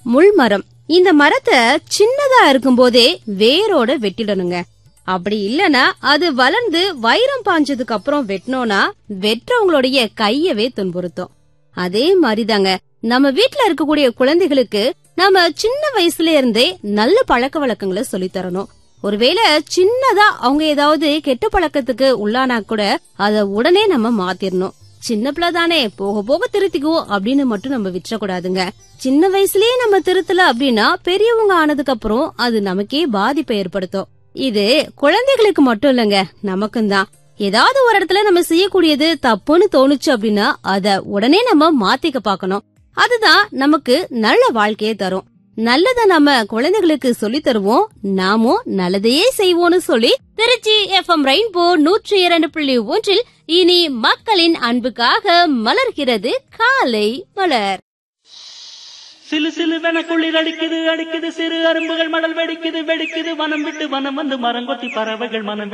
முள்மரம் இந்த மரத்தை சின்னதா இருக்கும்போதே வேரோட வெட்டிடணுங்க அப்படி இல்லனா அது வளர்ந்து வைரம் பாஞ்சதுக்கு அப்புறம் வெட்டினோம்னா வெட்டுறவங்களுடைய கையவே துன்புறுத்தும் அதே மாதிரிதாங்க நம்ம வீட்ல இருக்கக்கூடிய குழந்தைகளுக்கு நம்ம சின்ன வயசுல இருந்தே நல்ல பழக்க வழக்கங்களை சொல்லித் தரணும் ஒருவேளை சின்னதா அவங்க ஏதாவது கெட்ட பழக்கத்துக்கு உள்ளானா கூட அத உடனே நம்ம மாத்திரணும் சின்ன பிள்ளை தானே போக போக திருத்திக்குவோம் அப்படின்னு மட்டும் நம்ம விட்டுறக்கூடாதுங்க சின்ன வயசுலயே நம்ம திருத்தல அப்படின்னா பெரியவங்க ஆனதுக்கு அப்புறம் அது நமக்கே பாதிப்பை ஏற்படுத்தும் இது குழந்தைகளுக்கு மட்டும் இல்லங்க நமக்கும் தான் ஏதாவது ஒரு இடத்துல நம்ம செய்யக்கூடியது தப்புன்னு தோணுச்சு அப்படின்னா அத உடனே நம்ம மாத்திக்க பார்க்கணும் அதுதான் நமக்கு நல்ல வாழ்க்கையை தரும் நல்லத நம்ம குழந்தைகளுக்கு சொல்லி தருவோம் நாமும் நல்லதையே செய்வோம்னு சொல்லி திருச்சி எஃப்எம் ரெயின்போ நூற்றி இரண்டு புள்ளி ஒன்றில் இனி மக்களின் அன்புக்காக மலர்கிறது காலை மலர் சிலு சிலுவென குளிர் அடிக்குது அடிக்குது சிறு அரும்புகள் மடல் வெடிக்குது வெடிக்குது வனம் விட்டு வனம் வந்து மரங்கொத்தி பறவைகள் மனம்